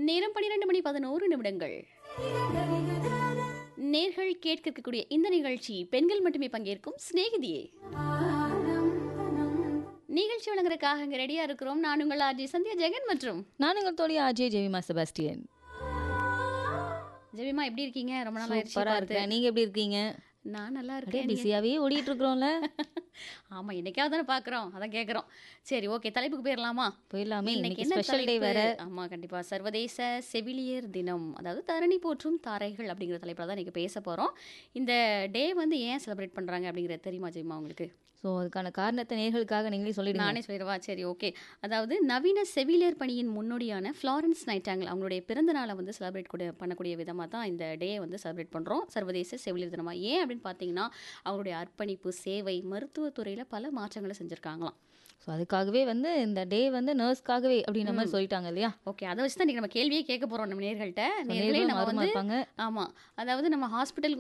நேரம் பன்னிரண்டு மணி பதினோரு நிமிடங்கள் நேர்கள் கேட்க இருக்கக்கூடிய இந்த நிகழ்ச்சி பெண்கள் மட்டுமே பங்கேற்கும் சிநேகிதியே நிகழ்ச்சி வழங்குறதுக்காக இங்க ரெடியா இருக்கிறோம் நான் உங்கள் ஆர்ஜி சந்தியா ஜெகன் மற்றும் நான் உங்கள் தோழி அஜய் ஜெவிமா செபாஸ்டியன் ஜெபிமா எப்படி இருக்கீங்க ரொம்ப நாள் ஆயிடுச்சு சூப்பரா பார்த்து. இருக்கேன் நீங்க எப்படி இருக்கீங்க நான் நல்லா அப்படியே இருக்கேன் நீங்க- பிஸியாவே ஓடிட்டு இருக்கிறோம்ல ஆமா என்னைக்காவது தானே பாக்குறோம் அதான் கேக்குறோம் சரி ஓகே தலைப்புக்கு போயிடலாமா போயிடலாமே இன்னைக்கு என்ன ஸ்பெஷல் டே தலைப்பு? வேற ஆமா கண்டிப்பா சர்வதேச செவிலியர் தினம் அதாவது தரணி போற்றும் தாரைகள் அப்படிங்கிற தலைப்பில் தான் இன்னைக்கு பேச போறோம் இந்த டே வந்து ஏன் செலிப்ரேட் பண்றாங்க அப்படிங்கிறது தெரியுமா ஜெயமா உங்களுக்கு ஸோ அதுக்கான காரணத்தை நேர்களுக்காக நீங்களே சொல்லிடுங்க நானே சொல்லிடுவா சரி ஓகே அதாவது நவீன செவிலியர் பணியின் முன்னோடியான ஃப்ளாரன்ஸ் நைட்டாங்கிள் அவங்களுடைய பிறந்த நாளை வந்து செலிப்ரேட் கூட பண்ணக்கூடிய விதமாக தான் இந்த டே வந்து செலிப்ரேட் பண்ணுறோம் சர்வதேச செவிலியர் தினமாக ஏன் அப்படின்னு பார்த்தீங்கன்னா அவங்களுடைய அர்ப்பணிப்பு சேவை மருத்துவத்துறையில் பல மாற்றங்களை செஞ்சுருக்காங்களாம் ஸோ அதுக்காகவே வந்து இந்த டே வந்து நர்ஸ்க்காகவே அப்படின்ற மாதிரி சொல்லிட்டாங்க இல்லையா ஓகே அதை வச்சு தான் இன்றைக்கி நம்ம கேள்வியே கேட்க போகிறோம் நம்ம நேர்கள்ட்ட நேர்களே நேர்களும் நம்ம ஆர்வமா வந்து இருப்பாங்க ஆமாம் அதாவது நம்ம ஹாஸ்பிட்டலுக்கு